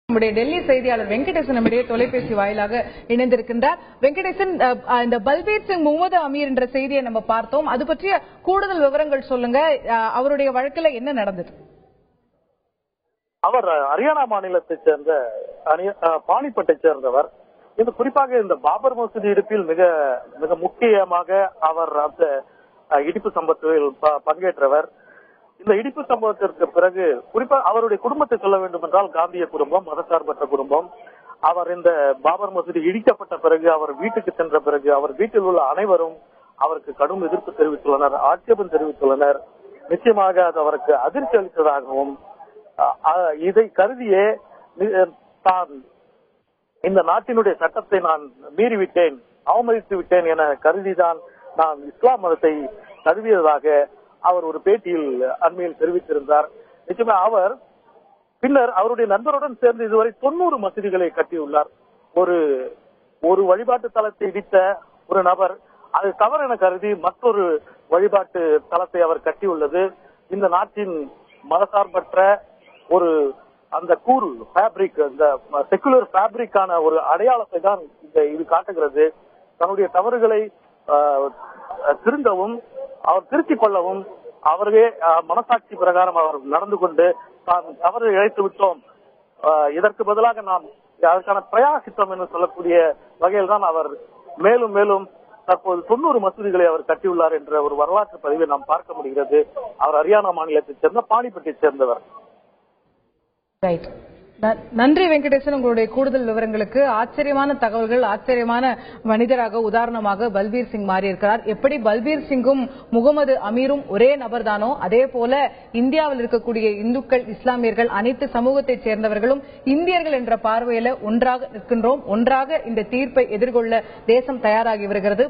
நம்முடைய டெல்லி செய்தியாளர் வெங்கடேசன் நம்முடைய தொலைபேசி வாயிலாக இணைந்திருக்கின்றார் வெங்கடேசன் அஹ், அஹ், இந்த பல்பீர் சிங் முகமது அமீர் என்ற செய்தியை நம்ம பார்த்தோம் அது பற்றிய கூடுதல் விவரங்கள் சொல்லுங்க அஹ், அவருடைய வழக்குல என்ன நடந்தது அவர் ஹரியானா மாநிலத்தைச் சேர்ந்த அணி- அஹ், பானிபட்டைச் சேர்ந்தவர் இது குறிப்பாக இந்த பாபர் மசூதி இடிப்பில் மிக மிக முக்கியமாக அவர் அந்த அஹ், இடிப்பு சம்பவத்தில் ப- பங்கேற்றவர் இந்த இடிப்பு சம்பவத்திற்கு பிறகு குறிப்பாக அவருடைய குடும்பத்தை சொல்ல வேண்டும் என்றால் காந்திய குடும்பம் மதசார்பற்ற குடும்பம் அவர் இந்த பாபர் மசூதி இடிக்கப்பட்ட பிறகு அவர் வீட்டுக்கு சென்ற பிறகு அவர் வீட்டில் உள்ள அனைவரும் அவருக்கு கடும் எதிர்ப்பு தெரிவித்துள்ளனர் ஆட்சேபம் தெரிவித்துள்ளனர் நிச்சயமாக அது அவருக்கு அதிர்ச்சி அளித்ததாகவும் அ- அ- இதை கருதியே நி- தான் இந்த நாட்டினுடைய சட்டத்தை நான் மீறிவிட்டேன் அவமதித்து விட்டேன் என கருதிதான் நான் இஸ்லாம் மதத்தை தழுவியதாக அவர் ஒரு பேட்டியில் அண்மையில் தெரிவித்திருந்தார் நிச்சயமா அவர் பின்னர் அவருடைய நண்பருடன் சேர்ந்து இதுவரை தொண்ணூறு மசூதிகளை கட்டியுள்ளார் ஒரு ஒரு வழிபாட்டு தலத்தை இடித்த ஒரு நபர் அது தவறு என கருதி மற்றொரு வழிபாட்டு தலத்தை அவர் கட்டியுள்ளது இந்த நாட்டின் மதசார்பற்ற ஒரு அந்த கூறு ஃபேப்ரிக் இந்த செக்குலர் ஃபேப்ரிக்கான ஒரு அடையாளத்தை தான் இந்த இது காட்டுகிறது தன்னுடைய தவறுகளை ஆஹ், திருந்தவும் அவர் திருத்திக் கொள்ளவும் அவரே ஆஹ், மனசாட்சி பிரகாரம் அவர் நடந்து கொண்டு தான் தவறு இழைத்து விட்டோம் ஆஹ், இதற்கு பதிலாக நாம் அதற்கான பிரயாசித்தோம் என்று சொல்லக்கூடிய வகையில் தான் அவர் மேலும் மேலும் தற்போது தொண்ணூறு மசூதிகளை அவர் கட்டியுள்ளார் என்ற ஒரு வரலாற்று பதிவை நாம் பார்க்க முடிகிறது அவர் ஹரியானா மாநிலத்தைச் சேர்ந்த பானிபட்டைச் சேர்ந்தவர் ரைட் நன்றி வெங்கடேசன் உங்களுடைய கூடுதல் விவரங்களுக்கு ஆச்சரியமான தகவல்கள் ஆச்சரியமான மனிதராக உதாரணமாக பல்பீர் சிங் மாறி இருக்கிறார் எப்படி பல்பீர் சிங்கும் முகமது அமீரும் ஒரே நபர்தானோ அதே போல இந்தியாவில் இருக்கக்கூடிய இந்துக்கள் இஸ்லாமியர்கள் அனைத்து சமூகத்தைச் சேர்ந்தவர்களும் இந்தியர்கள் என்ற பார்வையில ஒன்றாக நிற்கின்றோம் ஒன்றாக இந்த தீர்ப்பை எதிர்கொள்ள தேசம் தயாராகி வருகிறது